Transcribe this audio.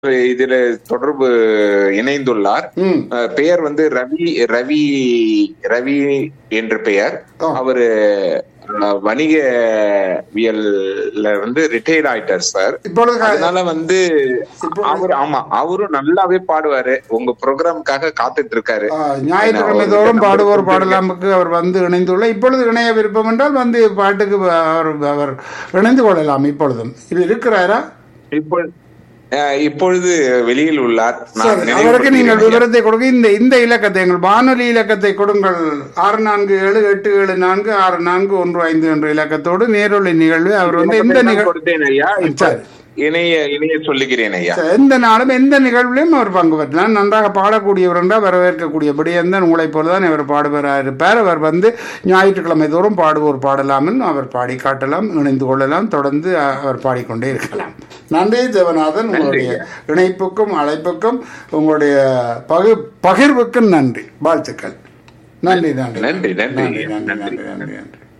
இதுல தொடர்பு இணைந்துள்ளார் ம் அஹ், பெயர் வந்து ரவி ரவி ரவி என்ற பெயர் ஆ. அவரு அஹ், வணிகவியல்ல வந்து ரிட்டையர்ட் ஆயிட்டார் சார் இப்பொழுது கா- அதனால வந்து இப்போ- அவர் ஆமா அவரும் நல்லாவே பாடுவாரு உங்க ப்ரோக்ராமுக்காக காத்துட்டு இருக்காரு ஆ, ஞாயிற்றுக்கிழமை தோறும் பாடுவோர் பாடலாமுக்கு அவர் வந்து இணைந்துள்ள இப்பொழுது இணைய விருப்பம் என்றால் வந்து பாட்டுக்கு அவர் அவர் இணைந்து கொள்ளலாம் இப்பொழுதும் இது இருக்கிறாரா இப்போ அஹ், இப்பொழுது வெளியில் உள்ளார் நான் சரி அவருக்கு நினைவுபடுத்துகிறேன் நீங்கள் ஐயா. விவரத்தை கொடுங்க இந்த இந்த இலக்கத்தை எங்கள் வானொலி இலக்கத்தை கொடுங்கள் ஆறு நான்கு ஏழு எட்டு ஏழு நான்கு ஆறு நான்கு ஒன்று ஐந்து என்ற இலக்கத்தோடு நேரொலி நிகழ்வு அவர் வந்து எந்த நான் நிகழ்வு கொடுத்தேன் ஐயா இப்ப சரி. இணைய இணைய சொல்லுகிறேன் ஐயா எந்த நாளும் எந்த நிகழ்விலையும் அவர் பங்கு பெற்றலாம் நன்றாக பாடக்கூடியவர் என்றால் வரவேற்கக்கூடியபடி எந்த உங்களை போலதான் இவர் பாடுபவராக இருப்பார் அவர் வந்து ஞாயிற்றுக்கிழமை தோறும் பாடுவோர் பாடலாமல் அவர் பாடி காட்டலாம் இணைந்து கொள்ளலாம் தொடர்ந்து அஹ், அவர் பாடிக்கொண்டே இருக்கலாம் நன்றி தேவநாதன் உங்களுடைய இணைப்புக்கும் அழைப்புக்கும் உங்களுடைய பகு பகிர்வுக்கும் நன்றி வாழ்த்துக்கள் நன்றி நன்றி நன்றி நன்றி நன்றி ஐயா. நன்றி நன்றி நன்றி நன்றி நன்றி